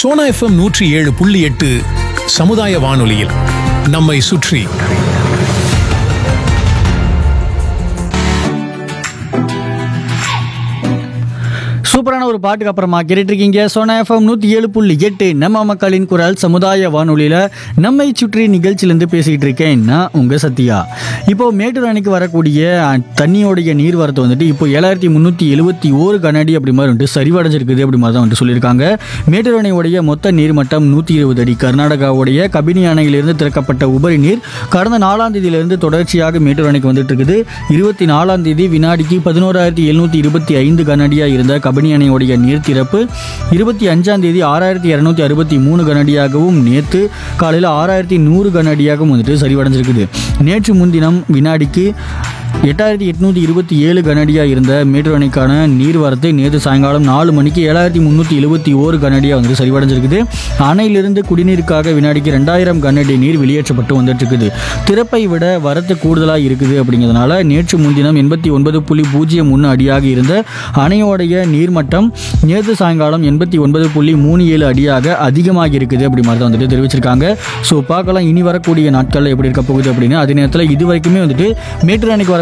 Sona FM நூற்றி ஏழு புள்ளி எட்டு சமுதாய வானொலியில் நம்மை சுற்றி சூப்பரான ஒரு பாட்டுக்கு அப்புறமா கேட்டுருக்கீங்க சோனா எஃப்எம் நூற்றி ஏழு புள்ளி எட்டு நம்ம மக்களின் குரல் சமுதாய வானொலியில் நம்மை சுற்றி நிகழ்ச்சியிலேருந்து பேசிக்கிட்டு இருக்கேன் நான் உங்கள் சத்யா இப்போ மேட்டூர் அணைக்கு வரக்கூடிய அஹ், தண்ணியோடைய நீர்வரத்து வந்துட்டு இப்போ ஏழாயிரத்தி முந்நூற்றி எழுபத்தி ஓரு கனஅடி அப்படி மாதிரி வந்துட்டு சரிவடைஞ்சிருக்குது அப்படி மாதிரி தான் வந்துட்டு சொல்லியிருக்காங்க மேட்டூர் அணையுடைய மொத்த நீர்மட்டம் நூற்றி இருபது அடி கர்நாடகாவுடைய கபினி அணையிலிருந்து திறக்கப்பட்ட உபரி நீர் கடந்த நாலாம் தேதியிலிருந்து தொடர்ச்சியாக மேட்டூர் அணைக்கு வந்துட்டு இருக்குது இருபத்தி நாலாம் தேதி வினாடிக்கு பதினோராயிரத்தி எழுநூற்றி இருபத்தி ஐந்து கனஅடியாக இருந்த கபினி அணையுடைய நீர் திறப்பு இருபத்தி அஞ்சாம் தேதி ஆறாயிரத்தி இரநூத்தி அறுபத்தி மூணு கனஅடியாகவும் நேற்று காலையில் ஆறாயிரத்தி நூறு கனஅடியாகவும் வந்துட்டு சரிவடைஞ்சிருக்குது நேற்று முன்தினம் வினாடிக்கு எட்டாயிரத்தி எட்நூற்றி இருபத்தி ஏழு கனஅடியாக இருந்த மேட்டூர் அணைக்கான நீர்வரத்து நேற்று சாயங்காலம் நாலு மணிக்கு ஏழாயிரத்தி முந்நூற்றி எழுபத்தி ஓரு கனஅடியாக வந்துட்டு சரிவடைஞ்சிருக்குது அணையிலிருந்து குடிநீருக்காக வினாடிக்கு ரெண்டாயிரம் கனஅடி நீர் வெளியேற்றப்பட்டு வந்துட்டு இருக்குது திறப்பை விட வரத்து கூடுதலாக இருக்குது அப்படிங்கிறதுனால நேற்று முன்தினம் எண்பத்தி ஒன்பது புள்ளி பூஜ்ஜியம் ஒன்று அடியாக இருந்த அணையோடைய நீர்மட்டம் நேற்று சாயங்காலம் எண்பத்தி ஒன்பது புள்ளி மூணு ஏழு அடியாக அதிகமாகி இருக்குது அப்படி மாதிரி தான் வந்துட்டு தெரிவிச்சிருக்காங்க ஸோ பார்க்கலாம் இனி வரக்கூடிய நாட்களில் எப்படி இருக்க போகுது அப்படின்னு அதே நேரத்தில் இது வரைக்குமே வந்துட்டு மேட்டூர் அணைக்கு வர